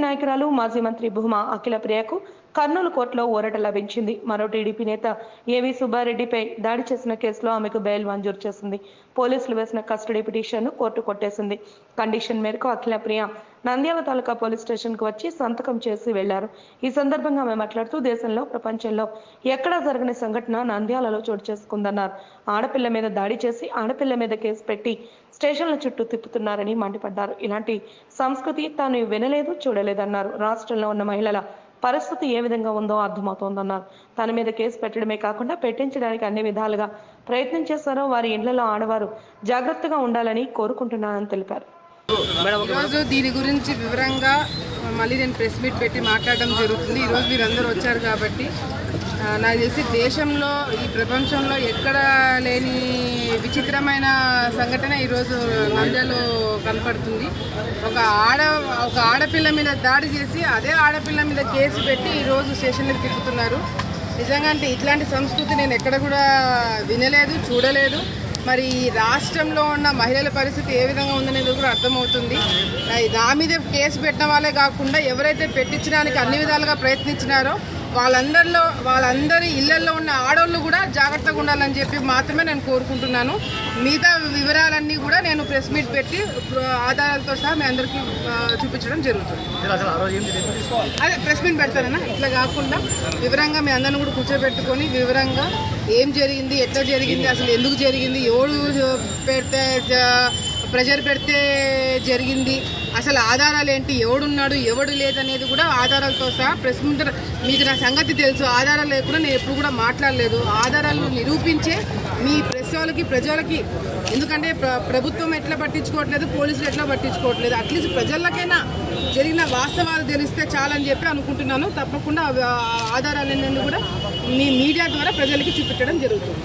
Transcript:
నాయకురాలు మాజీ మంత్రి భూమా అఖిల ప్రియకు కర్నూలు కోర్టులో ఊరట లభించింది మరో టీడీపీ నేత ఏవి సుబ్బారెడ్డిపై దాడి చేసిన కేసులో ఆమెకు బెయిల్ మంజూరు చేసింది పోలీసులు వేసిన కస్టడీ పిటిషన్ను కోర్టు కొట్టేసింది కండిషన్ మేరకు అఖిల ప్రియ నంద్యాల తాలూకా పోలీస్ స్టేషన్కు వచ్చి సంతకం చేసి వెళ్లారు ఈ సందర్భంగా ఆమె మాట్లాడుతూ దేశంలో ప్రపంచంలో ఎక్కడా జరగని సంఘటన నంద్యాలలో చోటు చేసుకుందన్నారు ఆడపిల్ల మీద దాడి చేసి ఆడపిల్ల మీద కేసు పెట్టి స్టేషన్ల చుట్టూ తిప్పుతున్నారని మండిపడ్డారు ఇలాంటి సంస్కృతి తాను వినలేదు చూడలేదన్నారు రాష్ట్రంలో ఉన్న మహిళల పరిస్థితి ఏ విధంగా ఉందో అర్థమవుతోందన్నారు తన మీద కేసు పెట్టడమే కాకుండా పెట్టించడానికి అన్ని విధాలుగా ప్రయత్నం చేశారో వారి ఇళ్లలో ఆడవారు జాగ్రత్తగా ఉండాలని కోరుకుంటున్నానని తెలిపారు ఈరోజు దీని గురించి వివరంగా మళ్ళీ నేను ప్రెస్ మీట్ పెట్టి మాట్లాడడం జరుగుతుంది ఈరోజు మీరందరూ వచ్చారు కాబట్టి ఆ, నాకు తెలిసి దేశంలో ఈ ప్రపంచంలో ఎక్కడ లేని విచిత్రమైన సంఘటన ఈరోజు నంద్యాలో కనపడుతుంది ఒక ఆడ ఒక ఆడపిల్ల మీద దాడి చేసి అదే ఆడపిల్ల మీద కేసు పెట్టి ఈరోజు స్టేషన్లకు తిప్పుతున్నారు నిజంగా అంటే ఇట్లాంటి సంస్కృతి నేను ఎక్కడ కూడా వినలేదు చూడలేదు మరి ఈ రాష్ట్రంలో ఉన్న మహిళల పరిస్థితి ఏ విధంగా ఉందనేది కూడా అర్థమవుతుంది ఆ, నా మీద కేసు పెట్టిన వాళ్ళే కాకుండా ఎవరైతే పెట్టించడానికి అన్ని విధాలుగా ప్రయత్నించినారో వాళ్ళందరిలో వాళ్ళందరి ఇళ్లలో ఉన్న ఆడవాళ్ళు కూడా జాగ్రత్తగా ఉండాలని చెప్పి మాత్రమే నేను కోరుకుంటున్నాను మిగతా వివరాలన్నీ కూడా నేను ప్రెస్ మీట్ పెట్టి ఆ, ఆధారాలతో సహా మీ అందరికీ ఆ, చూపించడం జరుగుతుంది అదే ప్రెస్ మీట్ పెడతారన్నా ఇట్లా కాకుండా వివరంగా మీ అందరిని కూడా కూర్చోబెట్టుకొని వివరంగా ఏం జరిగింది ఎట్లా జరిగింది అసలు ఎందుకు జరిగింది ఎవడు పెడితే జ- ప్రెజర్ పెడితే జరిగింది అసలు ఆధారాలు ఏంటి ఎవడున్నాడు ఎవడు లేదనేది కూడా ఆధారాలతో సహా ప్రెస్ ముందర మీకు నా సంగతి తెలుసు ఆధారాలు లేకుండా నేను ఎప్పుడు కూడా మాట్లాడలేదు ఆధారాలు నిరూపించే మీ ప్రెస్ వాళ్ళకి ప్రజలకి ఎందుకంటే ప్ర- ప్రభుత్వం ఎట్లా పట్టించుకోవట్లేదు పోలీసులు ఎట్లా పట్టించుకోవట్లేదు అట్లీస్ట్ ప్రజలకైనా జరిగిన వాస్తవాలు తెలిస్తే చాలని చెప్పి అనుకుంటున్నాను తప్పకుండా ఆ ఆధారాలన్నీ కూడా మీ మీడియా ద్వారా ప్రజలకి చూపించడం జరుగుతుంది